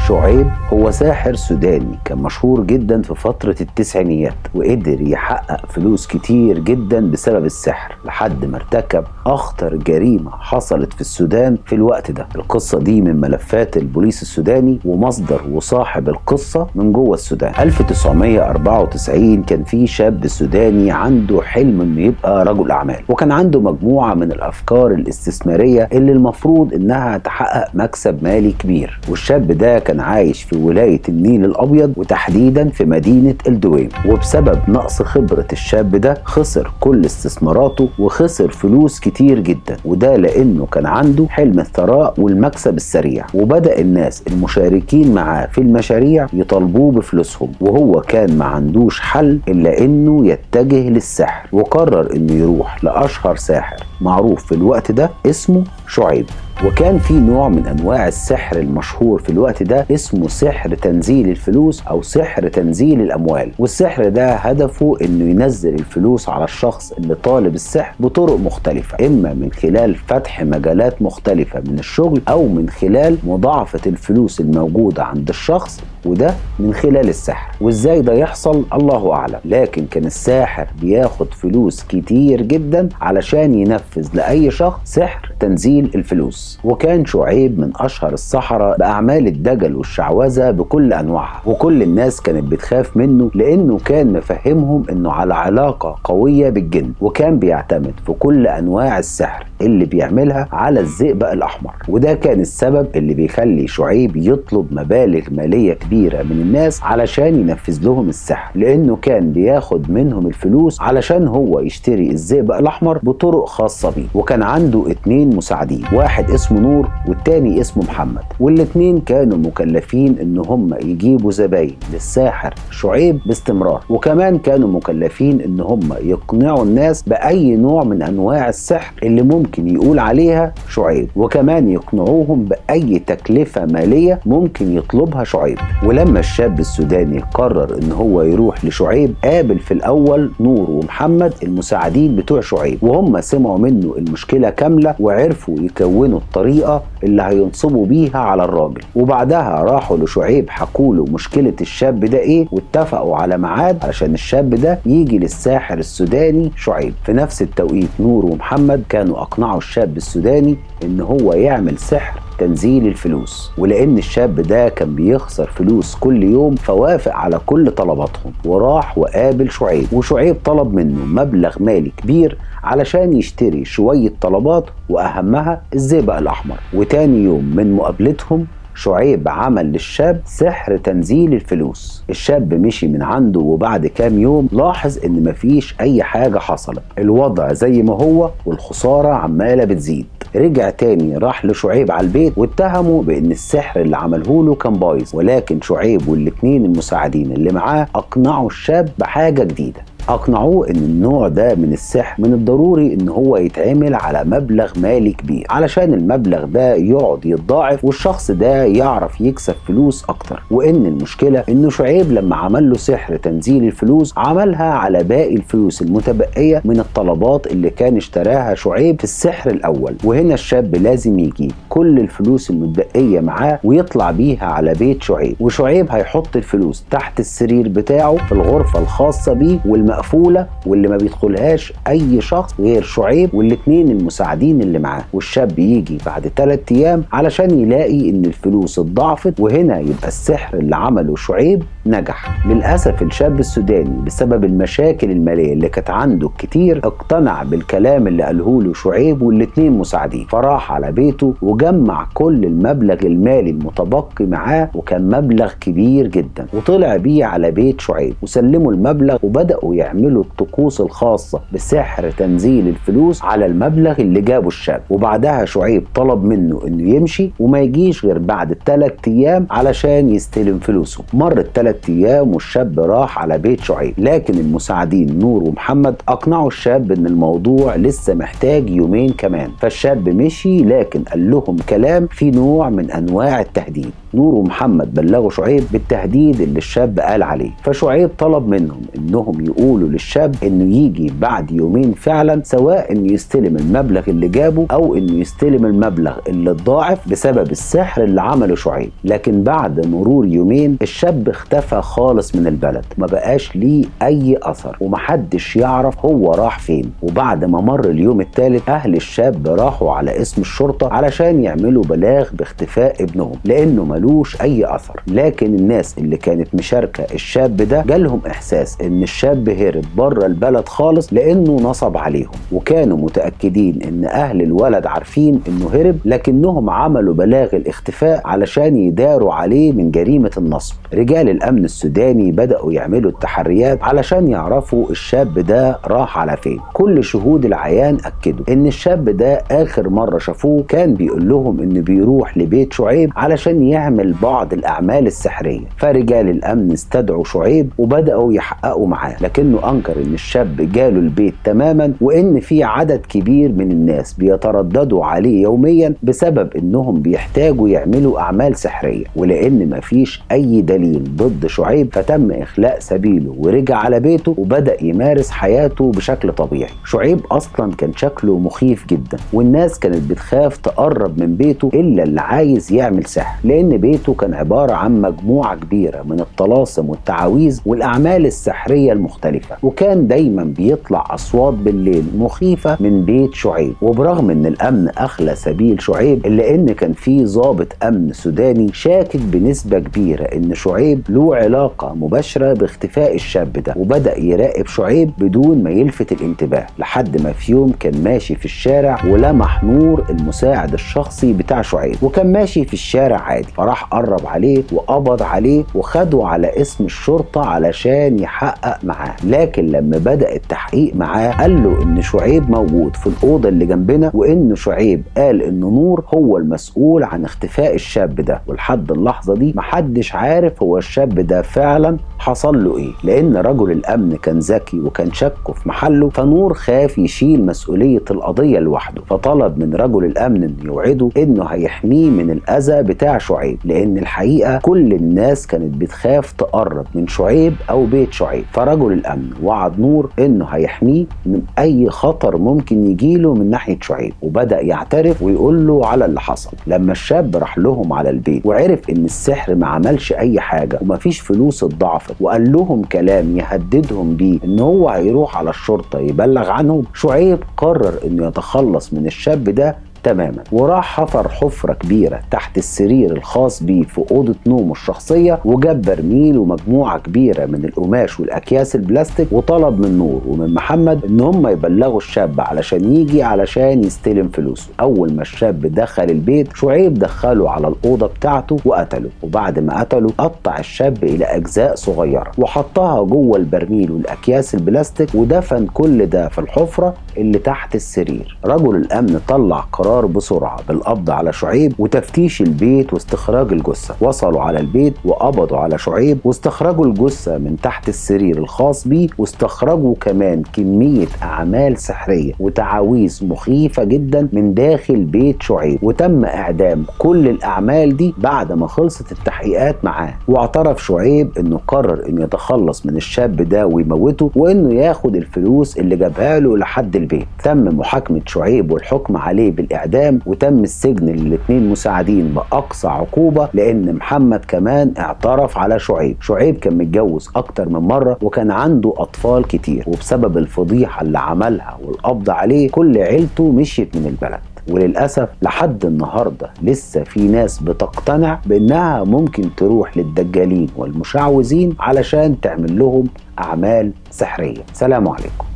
شعيب هو ساحر سوداني كان مشهور جدا في فترة التسعينيات وقدر يحقق فلوس كتير جدا بسبب السحر لحد ما ارتكب أخطر جريمة حصلت في السودان في الوقت ده القصة دي من ملفات البوليس السوداني ومصدر وصاحب القصة من جوه السودان 1994 كان في شاب سوداني عنده حلم انه يبقى رجل أعمال وكان عنده مجموعة من الأفكار الاستثمارية اللي المفروض انها تحقق مكسب مالي كبير والشاب ده كان عايش في ولاية النيل الأبيض وتحديدا في مدينة الدويم وبسبب نقص خبرة الشاب ده خسر كل استثماراته وخسر فلوس كتير جدا وده لأنه كان عنده حلم الثراء والمكسب السريع وبدأ الناس المشاركين معاه في المشاريع يطالبوه بفلوسهم وهو كان ما عندوش حل إلا إنه يتجه للسحر وقرر إنه يروح لأشهر ساحر معروف في الوقت ده اسمه شعيب وكان في نوع من انواع السحر المشهور في الوقت ده اسمه سحر تنزيل الفلوس او سحر تنزيل الاموال والسحر ده هدفه انه ينزل الفلوس على الشخص اللي طالب السحر بطرق مختلفة اما من خلال فتح مجالات مختلفة من الشغل او من خلال مضاعفة الفلوس الموجودة عند الشخص وده من خلال السحر وازاي ده يحصل الله اعلم لكن كان الساحر بياخد فلوس كتير جدا علشان ينفذ لاي شخص سحر تنزيل الفلوس وكان شعيب من اشهر السحرة باعمال الدجل والشعوذة بكل انواعها وكل الناس كانت بتخاف منه لانه كان مفهمهم انه على علاقة قوية بالجن وكان بيعتمد في كل انواع السحر اللي بيعملها على الذئب الاحمر وده كان السبب اللي بيخلي شعيب يطلب مبالغ مالية كبيرة من الناس علشان ينفذ لهم السحر لانه كان بياخد منهم الفلوس علشان هو يشتري الذئب الاحمر بطرق خاصة بيه وكان عنده اتنين مساعدين واحد اسمه نور والتاني اسمه محمد والاتنين كانوا مكلفين ان هم يجيبوا زباين للساحر شعيب باستمرار وكمان كانوا مكلفين ان هم يقنعوا الناس باي نوع من انواع السحر اللي ممكن يقول عليها شعيب وكمان يقنعوهم باي تكلفة مالية ممكن يطلبها شعيب ولما الشاب السوداني قرر ان هو يروح لشعيب قابل في الاول نور ومحمد المساعدين بتوع شعيب وهم سمعوا منه المشكلة كاملة وعرفوا يكونوا الطريقة اللي هينصبوا بيها على الراجل وبعدها راحوا لشعيب حكوا له مشكلة الشاب ده ايه واتفقوا على ميعاد علشان الشاب ده يجي للساحر السوداني شعيب في نفس التوقيت نور ومحمد كانوا اقنعوا الشاب السوداني ان هو يعمل سحر تنزيل الفلوس ولان الشاب ده كان بيخسر فلوس كل يوم فوافق على كل طلباتهم وراح وقابل شعيب وشعيب طلب منه مبلغ مالي كبير علشان يشتري شوية طلبات واهمها الزئبق الاحمر وتاني يوم من مقابلتهم شعيب عمل للشاب سحر تنزيل الفلوس الشاب مشي من عنده وبعد كام يوم لاحظ ان مفيش اي حاجة حصلت الوضع زي ما هو والخسارة عمالة بتزيد رجع تاني راح لشعيب على البيت واتهمه بان السحر اللي عمله له كان بايظ ولكن شعيب والاتنين المساعدين اللي معاه اقنعوا الشاب بحاجة جديدة اقنعوه ان النوع ده من السحر من الضروري ان هو يتعمل على مبلغ مالي كبير علشان المبلغ ده يقعد يتضاعف والشخص ده يعرف يكسب فلوس اكتر وان المشكله انه شعيب لما عمل له سحر تنزيل الفلوس عملها على باقي الفلوس المتبقيه من الطلبات اللي كان اشتراها شعيب في السحر الاول وهنا الشاب لازم يجيب كل الفلوس المتبقيه معاه ويطلع بيها على بيت شعيب وشعيب هيحط الفلوس تحت السرير بتاعه في الغرفه الخاصه بيه والم مقفوله واللي ما بيدخلهاش اي شخص غير شعيب والاثنين المساعدين اللي معاه والشاب يجي بعد ثلاث ايام علشان يلاقي ان الفلوس اتضاعفت وهنا يبقى السحر اللي عمله شعيب نجح للاسف الشاب السوداني بسبب المشاكل الماليه اللي كانت عنده كتير اقتنع بالكلام اللي قاله له شعيب والاثنين مساعدين فراح على بيته وجمع كل المبلغ المالي المتبقي معاه وكان مبلغ كبير جدا وطلع بيه على بيت شعيب وسلموا المبلغ وبداوا يعملوا الطقوس الخاصة بسحر تنزيل الفلوس على المبلغ اللي جابه الشاب وبعدها شعيب طلب منه انه يمشي وما يجيش غير بعد ثلاث ايام علشان يستلم فلوسه مرت ثلاث ايام والشاب راح على بيت شعيب لكن المساعدين نور ومحمد اقنعوا الشاب ان الموضوع لسه محتاج يومين كمان فالشاب مشي لكن قال لهم كلام في نوع من انواع التهديد نور ومحمد بلغوا شعيب بالتهديد اللي الشاب قال عليه فشعيب طلب منهم انهم يقولوا للشاب انه يجي بعد يومين فعلا سواء انه يستلم المبلغ اللي جابه او انه يستلم المبلغ اللي اتضاعف بسبب السحر اللي عمله شعيب لكن بعد مرور يومين الشاب اختفى خالص من البلد ما بقاش ليه اي اثر ومحدش يعرف هو راح فين وبعد ما مر اليوم الثالث اهل الشاب راحوا على اسم الشرطه علشان يعملوا بلاغ باختفاء ابنهم لانه ملوش اي اثر لكن الناس اللي كانت مشاركه الشاب ده جالهم احساس ان الشاب هرب بره البلد خالص لانه نصب عليهم وكانوا متاكدين ان اهل الولد عارفين انه هرب لكنهم عملوا بلاغ الاختفاء علشان يداروا عليه من جريمه النصب رجال الامن السوداني بداوا يعملوا التحريات علشان يعرفوا الشاب ده راح على فين كل شهود العيان اكدوا ان الشاب ده اخر مره شافوه كان بيقول لهم انه بيروح لبيت شعيب علشان يعمل بعض الاعمال السحريه فرجال الامن استدعوا شعيب وبداوا يحققوا معاه لكنه انكر ان الشاب جاله البيت تماما وان في عدد كبير من الناس بيترددوا عليه يوميا بسبب انهم بيحتاجوا يعملوا اعمال سحريه ولان مفيش اي دليل ضد شعيب فتم اخلاء سبيله ورجع على بيته وبدا يمارس حياته بشكل طبيعي شعيب اصلا كان شكله مخيف جدا والناس كانت بتخاف تقرب من بيته الا اللي عايز يعمل سحر لان بيته كان عباره عن مجموعه كبيره من الطلاسم والتعاويذ والاعمال السحريه المختلفه وكان دايما بيطلع اصوات بالليل مخيفه من بيت شعيب وبرغم ان الامن اخلى سبيل شعيب الا ان كان في ضابط امن سوداني شاكك بنسبه كبيره ان شعيب له علاقه مباشره باختفاء الشاب ده وبدا يراقب شعيب بدون ما يلفت الانتباه لحد ما في يوم كان ماشي في الشارع ولمح نور المساعد الشخصي بتاع شعيب وكان ماشي في الشارع عادي فراح قرب عليه وقبض عليه وخده على اسم الشرطه علشان يحقق معاه لكن لما بدا التحقيق معاه قال له ان شعيب موجود في الاوضه اللي جنبنا وان شعيب قال ان نور هو المسؤول عن اختفاء الشاب ده ولحد اللحظه دي محدش عارف هو الشاب ده فعلا حصل له ايه لان رجل الامن كان ذكي وكان شكه في محله فنور خاف يشيل مسؤوليه القضيه لوحده فطلب من رجل الامن انه يوعده انه هيحميه من الاذى بتاع شعيب لان الحقيقه كل الناس كانت بتخاف تقرب من شعيب او بيت شعيب فرجل الامن وعد نور انه هيحميه من اي خطر ممكن يجيله من ناحيه شعيب وبدا يعترف ويقول له على اللي حصل لما الشاب راح لهم على البيت وعرف ان السحر ما عملش اي حاجه ومفيش فلوس اتضاعفت وقال لهم كلام يهددهم بيه ان هو هيروح على الشرطه يبلغ عنهم شعيب قرر انه يتخلص من الشاب ده تماما وراح حفر حفرة كبيرة تحت السرير الخاص بيه في أوضة نومه الشخصية وجاب برميل ومجموعة كبيرة من القماش والأكياس البلاستيك وطلب من نور ومن محمد إن هم يبلغوا الشاب علشان يجي علشان يستلم فلوسه أول ما الشاب دخل البيت شعيب دخله على الأوضة بتاعته وقتله وبعد ما قتله قطع الشاب إلى أجزاء صغيرة وحطها جوه البرميل والأكياس البلاستيك ودفن كل ده في الحفرة اللي تحت السرير رجل الأمن طلع قرار القرار بسرعة بالقبض على شعيب وتفتيش البيت واستخراج الجثة وصلوا على البيت وقبضوا على شعيب واستخرجوا الجثة من تحت السرير الخاص بيه واستخرجوا كمان كمية أعمال سحرية وتعاويذ مخيفة جدا من داخل بيت شعيب وتم إعدام كل الأعمال دي بعد ما خلصت التحقيقات معاه واعترف شعيب إنه قرر إنه يتخلص من الشاب ده ويموته وإنه ياخد الفلوس اللي جابها له لحد البيت تم محاكمة شعيب والحكم عليه بالإعدام الاعدام وتم السجن للاثنين مساعدين باقصى عقوبه لان محمد كمان اعترف على شعيب شعيب كان متجوز اكتر من مره وكان عنده اطفال كتير وبسبب الفضيحه اللي عملها والقبض عليه كل عيلته مشيت من البلد وللأسف لحد النهاردة لسه في ناس بتقتنع بأنها ممكن تروح للدجالين والمشعوذين علشان تعمل لهم أعمال سحرية سلام عليكم